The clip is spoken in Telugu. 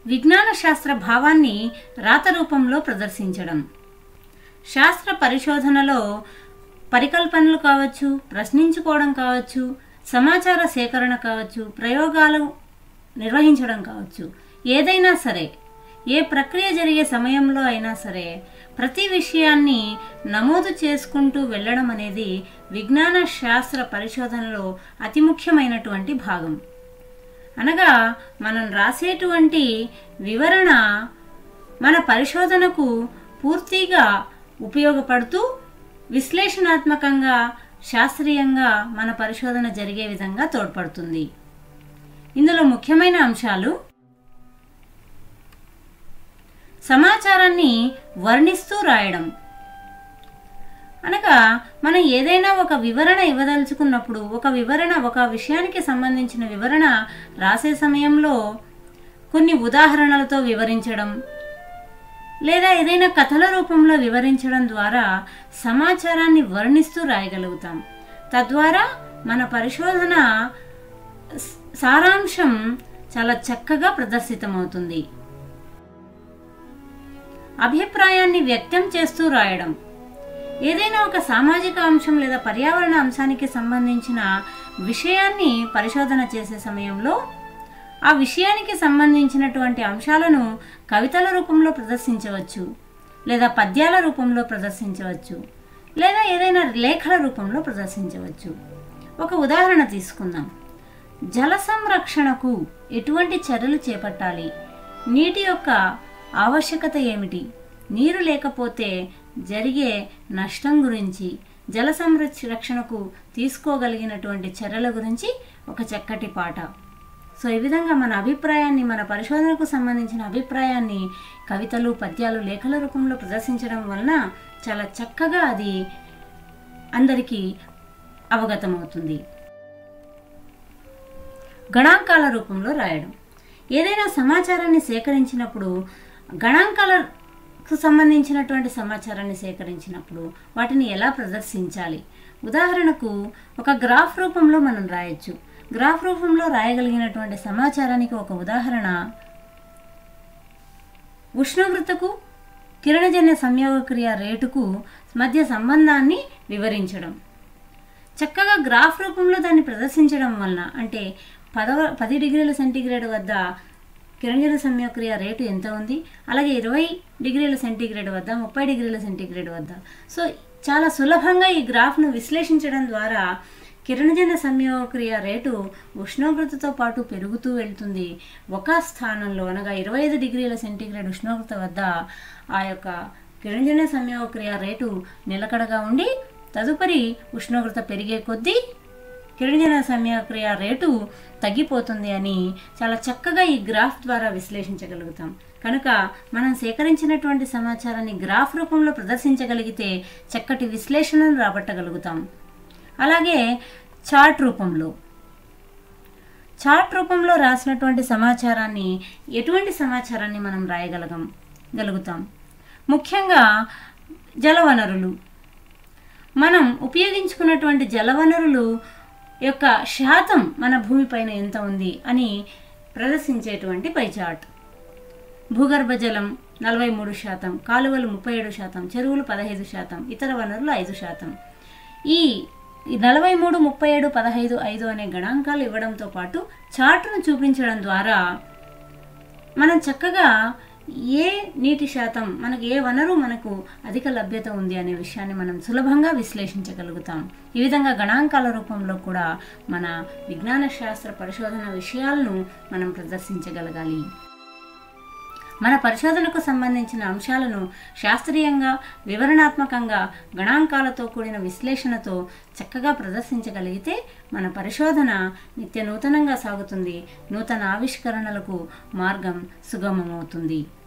విజ్ఞాన శాస్త్ర భావాన్ని రాత రూపంలో ప్రదర్శించడం శాస్త్ర పరిశోధనలో పరికల్పనలు కావచ్చు ప్రశ్నించుకోవడం కావచ్చు సమాచార సేకరణ కావచ్చు ప్రయోగాలు నిర్వహించడం కావచ్చు ఏదైనా సరే ఏ ప్రక్రియ జరిగే సమయంలో అయినా సరే ప్రతి విషయాన్ని నమోదు చేసుకుంటూ వెళ్ళడం అనేది విజ్ఞాన శాస్త్ర పరిశోధనలో అతి ముఖ్యమైనటువంటి భాగం అనగా మనం రాసేటువంటి వివరణ మన పరిశోధనకు పూర్తిగా ఉపయోగపడుతూ విశ్లేషణాత్మకంగా శాస్త్రీయంగా మన పరిశోధన జరిగే విధంగా తోడ్పడుతుంది ఇందులో ముఖ్యమైన అంశాలు సమాచారాన్ని వర్ణిస్తూ రాయడం అనగా మనం ఏదైనా ఒక వివరణ ఇవ్వదలుచుకున్నప్పుడు ఒక వివరణ ఒక విషయానికి సంబంధించిన వివరణ రాసే సమయంలో కొన్ని ఉదాహరణలతో వివరించడం లేదా ఏదైనా కథల రూపంలో వివరించడం ద్వారా సమాచారాన్ని వర్ణిస్తూ రాయగలుగుతాం తద్వారా మన పరిశోధన స- సారాంశం చాలా చక్కగా ప్రదర్శితమవుతుంది అభిప్రాయాన్ని వ్యక్తం చేస్తూ రాయడం ఏదైనా ఒక సామాజిక అంశం లేదా పర్యావరణ అంశానికి సంబంధించిన విషయాన్ని పరిశోధన చేసే సమయంలో ఆ విషయానికి సంబంధించినటువంటి అంశాలను కవితల రూపంలో ప్రదర్శించవచ్చు లేదా పద్యాల రూపంలో ప్రదర్శించవచ్చు లేదా ఏదైనా లేఖల రూపంలో ప్రదర్శించవచ్చు ఒక ఉదాహరణ తీసుకుందాం జల సంరక్షణకు ఎటువంటి చర్యలు చేపట్టాలి నీటి యొక్క ఆవశ్యకత ఏమిటి నీరు లేకపోతే జరిగే నష్టం గురించి జల సంరక్షణకు తీసుకోగలిగినటువంటి చర్యల గురించి ఒక చక్కటి పాట సో ఈ విధంగా మన అభిప్రాయాన్ని మన పరిశోధనకు సంబంధించిన అభిప్రాయాన్ని కవితలు పద్యాలు లేఖల రూపంలో ప్రదర్శించడం వలన చాలా చక్కగా అది అందరికీ అవగతమవుతుంది గణాంకాల రూపంలో రాయడం ఏదైనా సమాచారాన్ని సేకరించినప్పుడు గణాంకాలకు సంబంధించినటువంటి సమాచారాన్ని సేకరించినప్పుడు వాటిని ఎలా ప్రదర్శించాలి ఉదాహరణకు ఒక గ్రాఫ్ రూపంలో మనం రాయొచ్చు గ్రాఫ్ రూపంలో రాయగలిగినటువంటి సమాచారానికి ఒక ఉదాహరణ ఉష్ణోగ్రతకు కిరణజన్య సంయోగక్రియ రేటుకు మధ్య సంబంధాన్ని వివరించడం చక్కగా గ్రాఫ్ రూపంలో దాన్ని ప్రదర్శించడం వలన అంటే పదవ పది డిగ్రీల సెంటీగ్రేడ్ వద్ద కిరణజన సంయోక్రియ రేటు ఎంత ఉంది అలాగే ఇరవై డిగ్రీల సెంటీగ్రేడ్ వద్ద ముప్పై డిగ్రీల సెంటీగ్రేడ్ వద్ద సో చాలా సులభంగా ఈ గ్రాఫ్ను విశ్లేషించడం ద్వారా కిరణజన సంయోగక్రియ రేటు ఉష్ణోగ్రతతో పాటు పెరుగుతూ వెళ్తుంది ఒక స్థానంలో అనగా ఇరవై ఐదు డిగ్రీల సెంటీగ్రేడ్ ఉష్ణోగ్రత వద్ద ఆ యొక్క కిరణజన సంయోగక్రియ రేటు నిలకడగా ఉండి తదుపరి ఉష్ణోగ్రత పెరిగే కొద్దీ కిరణజన సంయోగక్రియ రేటు తగ్గిపోతుంది అని చాలా చక్కగా ఈ గ్రాఫ్ ద్వారా విశ్లేషించగలుగుతాం కనుక మనం సేకరించినటువంటి సమాచారాన్ని గ్రాఫ్ రూపంలో ప్రదర్శించగలిగితే చక్కటి విశ్లేషణను రాబట్టగలుగుతాం అలాగే చార్ట్ రూపంలో చార్ట్ రూపంలో రాసినటువంటి సమాచారాన్ని ఎటువంటి సమాచారాన్ని మనం రాయగలగం గలుగుతాం ముఖ్యంగా జలవనరులు మనం ఉపయోగించుకున్నటువంటి జలవనరులు యొక్క శాతం మన భూమిపైన ఎంత ఉంది అని ప్రదర్శించేటువంటి పై చార్ట్ భూగర్భ జలం నలభై మూడు శాతం కాలువలు ముప్పై ఏడు శాతం చెరువులు పదహైదు శాతం ఇతర వనరులు ఐదు శాతం ఈ ఈ నలభై మూడు ముప్పై ఏడు పదహైదు ఐదు అనే గణాంకాలు ఇవ్వడంతో పాటు చార్టును చూపించడం ద్వారా మనం చక్కగా ఏ నీటి శాతం మనకు ఏ వనరు మనకు అధిక లభ్యత ఉంది అనే విషయాన్ని మనం సులభంగా విశ్లేషించగలుగుతాం ఈ విధంగా గణాంకాల రూపంలో కూడా మన విజ్ఞాన శాస్త్ర పరిశోధన విషయాలను మనం ప్రదర్శించగలగాలి మన పరిశోధనకు సంబంధించిన అంశాలను శాస్త్రీయంగా వివరణాత్మకంగా గణాంకాలతో కూడిన విశ్లేషణతో చక్కగా ప్రదర్శించగలిగితే మన పరిశోధన నిత్య నూతనంగా సాగుతుంది నూతన ఆవిష్కరణలకు మార్గం సుగమమవుతుంది